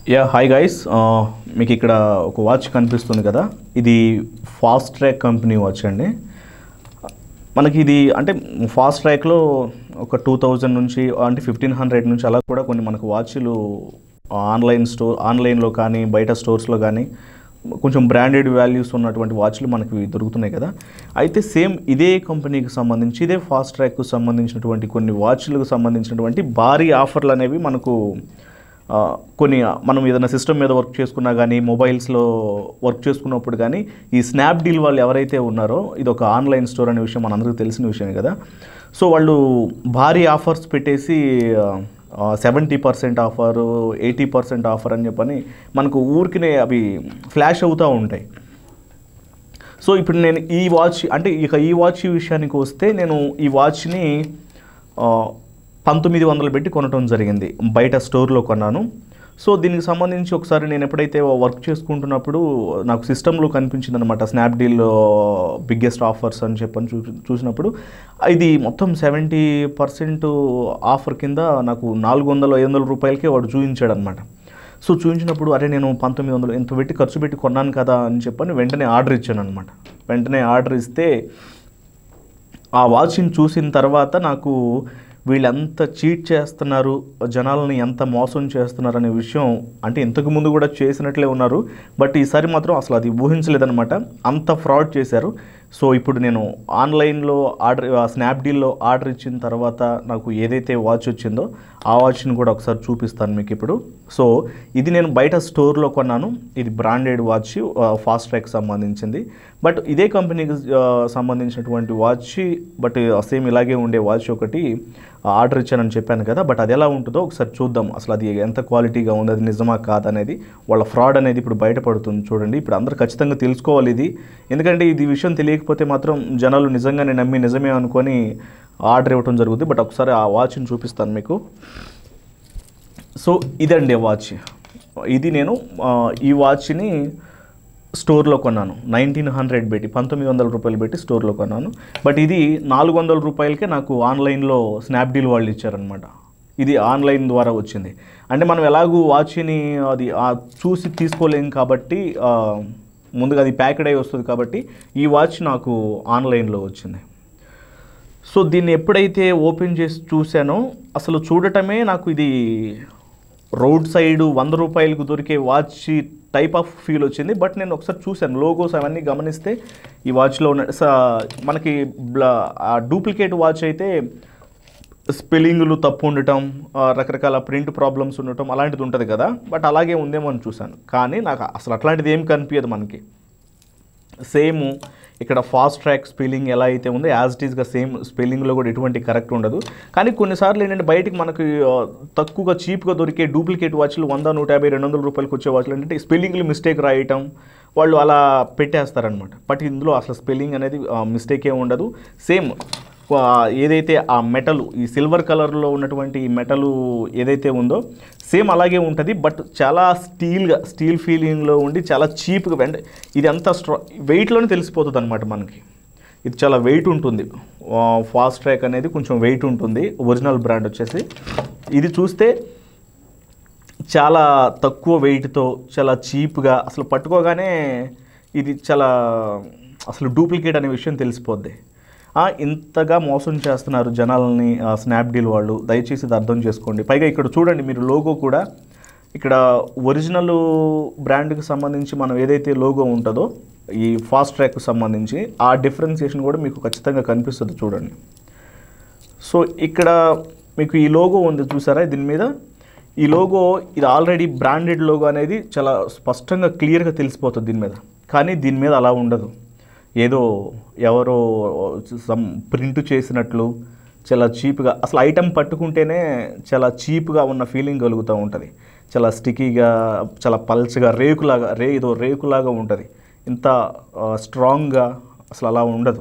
yeah hi guys మీకు ఇక్కడ ఒక వాచ్ కనిపిస్తుంది కదా ఇది ఫాస్ట్ ట్రాక్ కంపెనీ వాచ్ అండి మనకి ఇది అంటే ఫాస్ట్ ట్రాక్లో ఒక టూ థౌజండ్ నుంచి అంటే ఫిఫ్టీన్ హండ్రెడ్ నుంచి అలా కూడా కొన్ని మనకు వాచ్లు ఆన్లైన్ స్టోర్ ఆన్లైన్లో కానీ బయట స్టోర్స్లో కానీ కొంచెం బ్రాండెడ్ వాల్యూస్ ఉన్నటువంటి వాచ్లు మనకి దొరుకుతున్నాయి కదా అయితే సేమ్ ఇదే కంపెనీకి సంబంధించి ఇదే ఫాస్ట్ ట్రాక్కు సంబంధించినటువంటి కొన్ని వాచ్లకు సంబంధించినటువంటి భారీ ఆఫర్లు అనేవి మనకు ఆ, కొన్ని మనం ఏదైనా సిస్టమ్ మీద వర్క్ చేసుకున్నా కానీ మొబైల్స్లో వర్క్ చేసుకున్నప్పుడు కానీ ఈ స్నాప్డీల్ వాళ్ళు ఎవరైతే ఉన్నారో ఇది ఒక ఆన్లైన్ స్టోర్ అనే విషయం మనందరికీ తెలిసిన విషయమే కదా సో వాళ్ళు భారీ ఆఫర్స్ పెట్టేసి seventy percent offer eighty percent offer అని చెప్పని మనకు ఊరికినే అవి ఫ్లాష్ అవుతూ ఉంటాయి సో ఇప్పుడు నేను ఈ వాచ్ అంటే ఇక ఈ వాచ్ విషయానికి వస్తే నేను ఈ వాచ్ని ఆ, పంతొమ్మిది వందలు పెట్టి కొనటం జరిగింది బయట స్టోర్లో కొన్నాను సో దీనికి సంబంధించి ఒకసారి నేను ఎప్పుడైతే వర్క్ చేసుకుంటున్నప్పుడు నాకు సిస్టంలో కనిపించింది అనమాట స్నాప్డీల్లో బిగ్గెస్ట్ ఆఫర్స్ అని చెప్పని చూ చూసినప్పుడు ఇది మొత్తం సెవెంటీ పర్సెంట్ ఆఫర్ కింద నాకు నాలుగు వందల ఐదు వందల రూపాయలకే వాడు చూపించాడు అనమాట సో చూపించినప్పుడు అరే నేను పంతొమ్మిది వందలు ఎంత పెట్టి ఖర్చు పెట్టి కొన్నాను కదా అని చెప్పని వెంటనే ఆర్డర్ ఇచ్చాను అనమాట వెంటనే ఆర్డర్ ఇస్తే ఆ వాచ్ని చూసిన తర్వాత నాకు వీళ్ళు ఎంత చీట్ చేస్తున్నారు జనాలని ఎంత మోసం చేస్తున్నారు అనే విషయం అంటే ఇంతకు ముందు కూడా చేసినట్లే ఉన్నారు బట్ ఈసారి మాత్రం అసలు అది ఊహించలేదన్నమాట అంత ఫ్రాడ్ చేశారు సో ఇప్పుడు నేను ఆన్లైన్లో ఆర్డర్ స్నాప్డీల్లో ఆర్డర్ ఇచ్చిన తర్వాత నాకు ఏదైతే వాచ్ వచ్చిందో ఆ వాచ్ని కూడా ఒకసారి చూపిస్తాను మీకు ఇప్పుడు సో ఇది నేను బయట స్టోర్లో కొన్నాను ఇది బ్రాండెడ్ వాచ్ ఫాస్ట్ ట్రాక్ సంబంధించింది బట్ ఇదే కంపెనీకి ఆ, సంబంధించినటువంటి వాచ్ బట్ సేమ్ ఇలాగే ఉండే వాచ్ ఒకటి ఆర్డర్ ఇచ్చానని చెప్పాను కదా బట్ అది ఎలా ఉంటుందో ఒకసారి చూద్దాం అసలు అది ఎంత క్వాలిటీగా ఉంది అది నిజమా కాదనేది వాళ్ళ ఫ్రాడ్ అనేది ఇప్పుడు బయటపడుతుంది చూడండి ఇప్పుడు అందరూ ఖచ్చితంగా తెలుసుకోవాలి ఇది ఎందుకంటే ఇది విషయం తెలియకపోతే మాత్రం జనాలు నిజంగానే నమ్మి నిజమే అనుకొని ఆర్డర్ ఇవ్వడం జరుగుతుంది బట్ ఒకసారి ఆ వాచ్ని చూపిస్తాను మీకు సో ఇదండి వాచ్ ఇది నేను ఆ, ఈ వాచ్ని స్టోర్లో కొన్నాను నైన్టీన్ హండ్రెడ్ పెట్టి పంతొమ్మిది వందల రూపాయలు పెట్టి స్టోర్లో కొన్నాను బట్ ఇది నాలుగు వందల రూపాయలకే నాకు ఆన్లైన్లో స్నాప్డీల్ వాళ్ళు ఇచ్చారనమాట ఇది ఆన్లైన్ ద్వారా వచ్చింది అంటే మనం ఎలాగూ వాచ్ని అది ఆ చూసి తీసుకోలేం కాబట్టి ఆ, ముందుగా అది ప్యాకెడ్ అయి వస్తుంది కాబట్టి ఈ వాచ్ నాకు ఆన్లైన్లో వచ్చింది సో దీన్ని ఎప్పుడైతే ఓపెన్ చేసి చూశానో అసలు చూడటమే నాకు ఇది రోడ్ సైడ్ వంద రూపాయలకు దొరికే వాచ్ టైప్ ఆఫ్ ఫీల్ వచ్చింది బట్ నేను ఒకసారి చూశాను లోగోస్ అవన్నీ గమనిస్తే ఈ వాచ్లో ఉన్న స- మనకి బ్ల- ఆ డూప్లికేట్ వాచ్ అయితే స్పెల్లింగ్లు తప్పు ఉండటం ఆ, రకరకాల ప్రింట్ ప్రాబ్లమ్స్ ఉండటం అలాంటిది ఉంటుంది కదా బట్ అలాగే ఉందేమో అని చూశాను కానీ నాకు అసలు అట్లాంటిది ఏం కనిపించదు మనకి సేమ్ ఇక్కడ ఫాస్ట్ ట్రాక్ స్పెల్లింగ్ ఎలా అయితే ఉందో యాజ్ ఇట్ ఈస్గా సేమ్ స్పెల్లింగ్లో కూడా ఎటువంటి కరెక్ట్ ఉండదు కానీ కొన్నిసార్లు ఏంటంటే బయటికి మనకి ఆ, తక్కువగా చీప్గా దొరికే డూప్లికేట్ వాచ్లు వంద నూట యాభై రెండు వందల రూపాయలకి వచ్చే వాచ్లు ఏంటంటే స్పెల్లింగ్లు మిస్టేక్ రాయటం వాళ్ళు అలా పెట్టేస్తారనమాట బట్ ఇందులో అసలు స్పెల్లింగ్ అనేది మిస్టేక్ ఏమి ఉండదు సేమ్ ఆ, ఏదైతే ఆ మెటల్ ఈ సిల్వర్ కలర్లో ఉన్నటువంటి ఈ మెటల్ ఏదైతే ఉందో సేమ్ అలాగే ఉంటుంది బట్ చాలా స్టీల్గా స్టీల్ ఫీలింగ్లో ఉండి చాలా చీప్గా అంటే ఇది అంతా స్ట్రా వెయిట్లోనే తెలిసిపోతుంది అనమాట మనకి ఇది చాలా వెయిట్ ఉంటుంది ఫాస్ట్ ట్రాక్ అనేది కొంచెం వెయిట్ ఉంటుంది ఒరిజినల్ బ్రాండ్ వచ్చేసి ఇది చూస్తే చాలా తక్కువ వెయిట్తో చాలా చీప్గా అసలు పట్టుకోగానే ఇది చాలా అసలు డూప్లికేట్ అనే విషయం తెలిసిపోద్ది ఆ, ఇంతగా మోసం చేస్తున్నారు జనాలని స్నాప్డీల్ వాళ్ళు దయచేసి ఇది అర్థం చేసుకోండి పైగా ఇక్కడ చూడండి మీరు లోగో కూడా ఇక్కడ ఒరిజినల్ బ్రాండ్కి సంబంధించి మనం ఏదైతే లోగో ఉంటుందో ఈ ఫాస్ట్ ట్రాక్కి సంబంధించి ఆ డిఫరెన్సియేషన్ కూడా మీకు ఖచ్చితంగా కనిపిస్తుంది చూడండి సో ఇక్కడ మీకు ఈ లోగో ఉంది చూసారా దీని మీద ఈ లోగో ఇది ఆల్రెడీ బ్రాండెడ్ లోగో అనేది చాలా స్పష్టంగా క్లియర్గా తెలిసిపోతుంది దీని మీద కానీ దీని మీద అలా ఉండదు ఏదో ఎవరో సమ్ ప్రింట్ చేసినట్లు చాలా చీప్గా అసలు ఐటెం పట్టుకుంటేనే చాలా చీప్గా ఉన్న ఫీలింగ్ కలుగుతూ ఉంటుంది చాలా స్టికీగా చాలా పల్చగా రేకులాగా రే ఏదో రేకులాగా ఉంటుంది ఇంత స్ట్రాంగ్గా అసలు అలా ఉండదు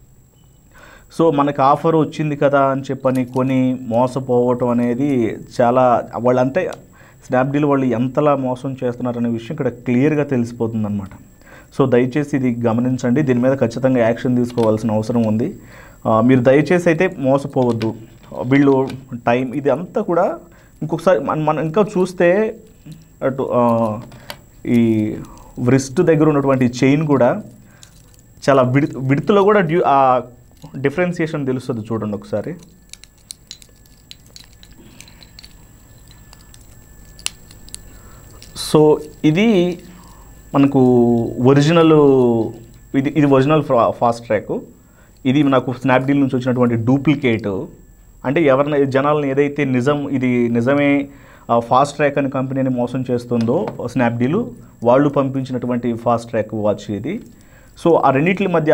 సో మనకు ఆఫర్ వచ్చింది కదా అని చెప్పని కొని మోసపోవటం అనేది చాలా వాళ్ళంతే స్నాప్డీల్ వాళ్ళు ఎంతలా మోసం చేస్తున్నారనే విషయం ఇక్కడ క్లియర్గా తెలిసిపోతుంది అనమాట సో దయచేసి ఇది గమనించండి దీని మీద ఖచ్చితంగా యాక్షన్ తీసుకోవాల్సిన అవసరం ఉంది ఆ, మీరు దయచేసి అయితే మోసపోవద్దు వీళ్ళు టైం ఇది అంతా కూడా ఇంకొకసారి మన మనం ఇంకా చూస్తే అటు ఆ, ఈ వ్రిస్ట్ దగ్గర ఉన్నటువంటి చైన్ కూడా చాలా విడి విడుతులో కూడా డ్యూ ఆ డిఫరెన్సియేషన్ తెలుస్తుంది చూడండి ఒకసారి సో ఇది మనకు ఒరిజినల్ ఇది ఇది ఒరిజినల్ ఫా- ఫాస్ట్ ట్రాక్ ఇది నాకు స్నాప్డీల్ నుంచి వచ్చినటువంటి డూప్లికేట్ అంటే ఎవరిని జనాలను ఏదైతే నిజం ఇది నిజమే ఆ, ఫాస్ట్ ట్రాక్ అనే కంపెనీని మోసం చేస్తుందో స్నాప్డీల్ వాళ్ళు పంపించినటువంటి ఫాస్ట్ ట్రాక్ వాచ్ ఇది సో ఆ రెండింటి మధ్య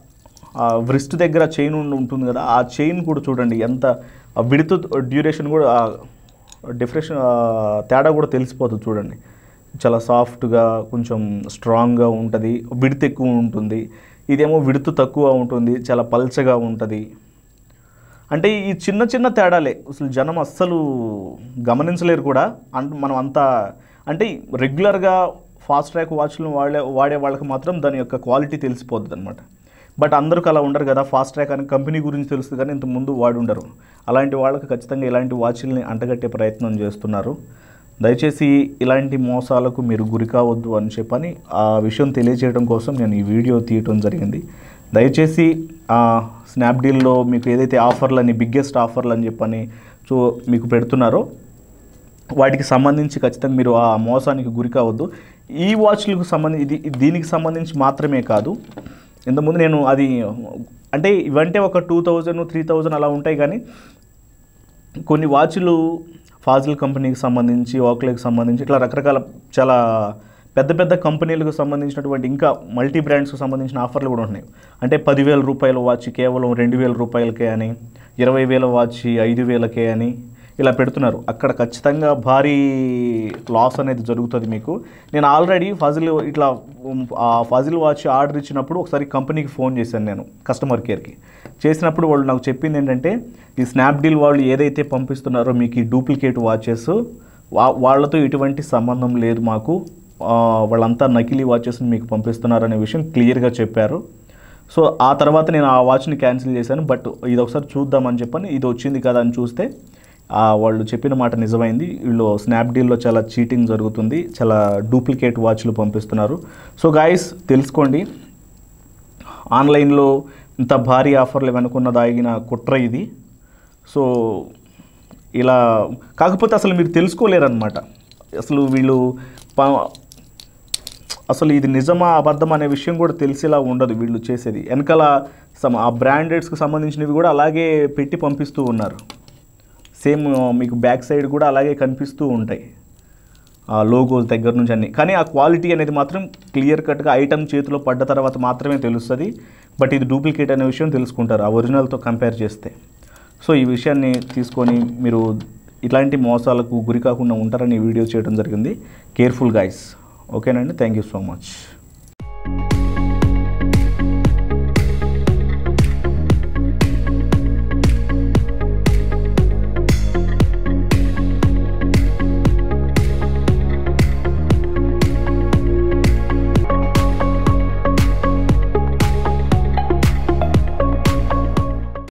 ఆ వ్రిస్ట్ దగ్గర చైన్ ఉంటుంది కదా ఆ చైన్ కూడా చూడండి ఎంత ఆ విడుతు డ్యూరేషన్ కూడా డిఫరెషన్ తేడా కూడా తెలిసిపోతుంది చూడండి చాలా సాఫ్ట్గా కొంచెం స్ట్రాంగ్గా ఉంటుంది విడత ఎక్కువ ఉంటుంది ఇదేమో విడుతు తక్కువ ఉంటుంది చాలా పల్చగా ఉంటుంది అంటే ఈ చిన్న చిన్న తేడాలే అసలు జనం అస్సలు గమనించలేరు కూడా అంట మనం అంతా అంటే రెగ్యులర్గా ఫాస్ట్ ట్రాక్ వాచ్లు వాడే వాడే వాళ్ళకి మాత్రం దాని యొక్క క్వాలిటీ తెలిసిపోతుంది అనమాట బట్ అందరికి అలా ఉండరు కదా ఫాస్ట్ ట్రాక్ అనే కంపెనీ గురించి తెలుస్తుంది కానీ ఇంత ముందు వాడి ఉండరు అలాంటి వాళ్ళకి ఖచ్చితంగా ఇలాంటి వాచ్ల్ని అంటగట్టే ప్రయత్నం చేస్తున్నారు దయచేసి ఇలాంటి మోసాలకు మీరు గురి కావద్దు అని చెప్పని ఆ విషయం తెలియజేయడం కోసం నేను ఈ వీడియో తీయటం జరిగింది దయచేసి ఆ, స్నాప్డీల్లో మీకు ఏదైతే ఆఫర్లని బిగ్గెస్ట్ ఆఫర్లు అని చెప్పని సో మీకు పెడుతున్నారో వాటికి సంబంధించి ఖచ్చితంగా మీరు ఆ మోసానికి గురి కావద్దు ఈ వాచ్లకు సంబంధించి ఇది ఇది దీనికి సంబంధించి మాత్రమే కాదు ఇంతకుముందు నేను అది అంటే ఇవంటే ఒక టూ థౌజండ్ త్రీ థౌజండ్ అలా ఉంటాయి కానీ కొన్ని వాచ్లు ఫాజిల్ కంపెనీకి సంబంధించి ఓక్లేకి సంబంధించి ఇట్లా రకరకాల చాలా పెద్ద పెద్ద కంపెనీలకు సంబంధించినటువంటి ఇంకా మల్టీ బ్రాండ్స్కి సంబంధించిన ఆఫర్లు కూడా ఉన్నాయి అంటే పదివేల రూపాయల వాచ్ కేవలం రెండు వేల రూపాయలకే అని ఇరవై వేల వాచ్ ఐదు వేలకే అని ఇలా పెడుతున్నారు అక్కడ ఖచ్చితంగా భారీ లాస్ అనేది జరుగుతుంది మీకు నేను ఆల్రెడీ ఫజిల్ ఇట్లా ఉమ్, ఆ ఫజిల్ వాచ్ ఆర్డర్ ఇచ్చినప్పుడు ఒకసారి కంపెనీకి ఫోన్ చేశాను నేను కస్టమర్ కేర్కి చేసినప్పుడు వాళ్ళు నాకు చెప్పింది ఏంటంటే ఈ స్నాప్డీల్ వాళ్ళు ఏదైతే పంపిస్తున్నారో మీకు ఈ డూప్లికేట్ వాచెస్ వా వాళ్ళతో ఎటువంటి సంబంధం లేదు మాకు ఆ, వాళ్ళంతా నకిలీ వాచెస్ని మీకు పంపిస్తున్నారు అనే విషయం క్లియర్గా చెప్పారు సో ఆ తర్వాత నేను ఆ వాచ్ని క్యాన్సిల్ చేశాను బట్ ఇది ఒకసారి చూద్దామని చెప్పని ఇది వచ్చింది కదా అని చూస్తే ఆ వాళ్ళు చెప్పిన మాట నిజమైంది వీళ్ళు స్నాప్డీల్లో చాలా చీటింగ్ జరుగుతుంది చాలా డూప్లికేట్ వాచ్లు పంపిస్తున్నారు సో గాయస్ తెలుసుకోండి ఆన్లైన్లో ఇంత భారీ ఆఫర్లు వెనుకున్న దాగిన కుట్ర ఇది సో ఇలా కాకపోతే అసలు మీరు తెలుసుకోలేరన్నమాట అసలు వీళ్ళు ప- అసలు ఇది నిజమా అబద్ధం అనే విషయం కూడా తెలిసేలా ఉండదు వీళ్ళు చేసేది వెనకాల సమ ఆ బ్రాండెడ్స్కి సంబంధించినవి కూడా అలాగే పెట్టి పంపిస్తూ ఉన్నారు సేమ్ మీకు బ్యాక్ సైడ్ కూడా అలాగే కనిపిస్తూ ఉంటాయి ఆ లోగోస్ దగ్గర నుంచి అన్ని కానీ ఆ క్వాలిటీ అనేది మాత్రం క్లియర్ కట్గా ఐటమ్ చేతిలో పడ్డ తర్వాత మాత్రమే తెలుస్తుంది బట్ ఇది డూప్లికేట్ అనే విషయం తెలుసుకుంటారు ఆ ఒరిజినల్తో కంపేర్ చేస్తే సో ఈ విషయాన్ని తీసుకొని మీరు ఇలాంటి మోసాలకు గురి కాకుండా ఉంటారని ఈ వీడియో చేయడం జరిగింది కేర్ఫుల్ గైస్ ఓకేనండి థ్యాంక్ యూ సో మచ్